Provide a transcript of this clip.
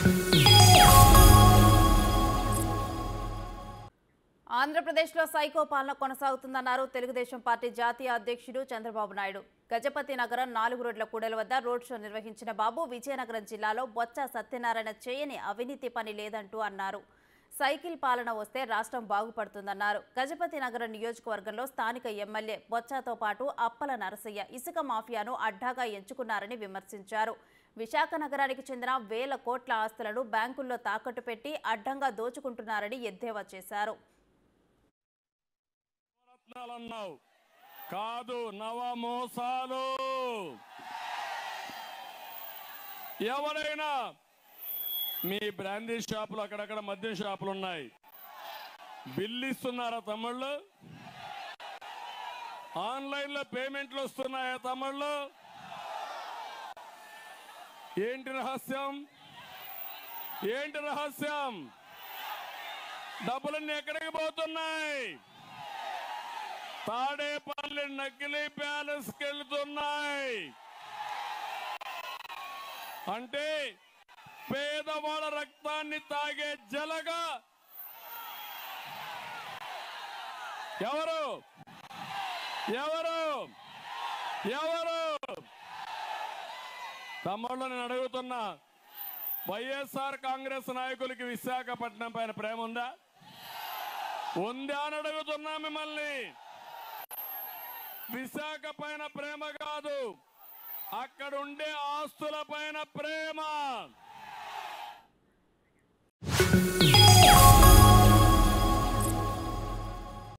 ఆంధ్రప్రదేశ్లో సైకో పాలన కొనసాగుతుందన్నారు తెలుగుదేశం పార్టీ జాతీయ అధ్యక్షుడు చంద్రబాబు నాయుడు గజపతి నగరం నాలుగు రోడ్ల కూడల వద్ద రోడ్ షో నిర్వహించిన బాబు విజయనగరం జిల్లాలో బొత్స సత్యనారాయణ చేయని అవినీతి పని లేదంటూ అన్నారు సైకిల్ పాలన వస్తే రాష్ట్రం బాగుపడుతుందన్నారు గజపతి నగరం నియోజకవర్గంలో స్థానిక ఎమ్మెల్యే బొత్సతో పాటు అప్పల నరసయ్య ఇసుక మాఫియాను అడ్డాగా ఎంచుకున్నారని విమర్శించారు విశాఖ నగరానికి చెందిన వేల కోట్ల ఆస్తులను బ్యాంకుల్లో తాకట్టు పెట్టి అడ్డంగా దోచుకుంటున్నారని ఎద్దేవా చేశారు రత్నాలన్నావు కాదు నవ మోసాలు ఎవరైనా మీ బ్రాందీ షాపులు అక్కడక్కడ మద్యం షాపులు ఉన్నాయి బిల్లు ఇస్తున్నారా తమ్ముళ్ళు ఆన్లైన్లో పేమెంట్లు వస్తున్నాయా తమ్ముళ్ళు ఏంటి రహస్యం ఏంటి రహస్యం డబ్బులన్నీ ఎక్కడికి పోతున్నాయి తాడేపల్లి నకిలీ ప్యాలెస్ వెళ్తున్నాయి అంటే పేదవాళ్ళ రక్తాన్ని తాగే జలగా ఎవరు ఎవరు ఎవరు తమ్ముళ్ళు నేను అడుగుతున్నా వైఎస్ఆర్ కాంగ్రెస్ నాయకులకి విశాఖపట్నం పైన ప్రేమ ఉందా ఉందా అని అడుగుతున్నా మిమ్మల్ని విశాఖ పైన ప్రేమ కాదు అక్కడ ఉండే ఆస్తుల పైన ప్రేమ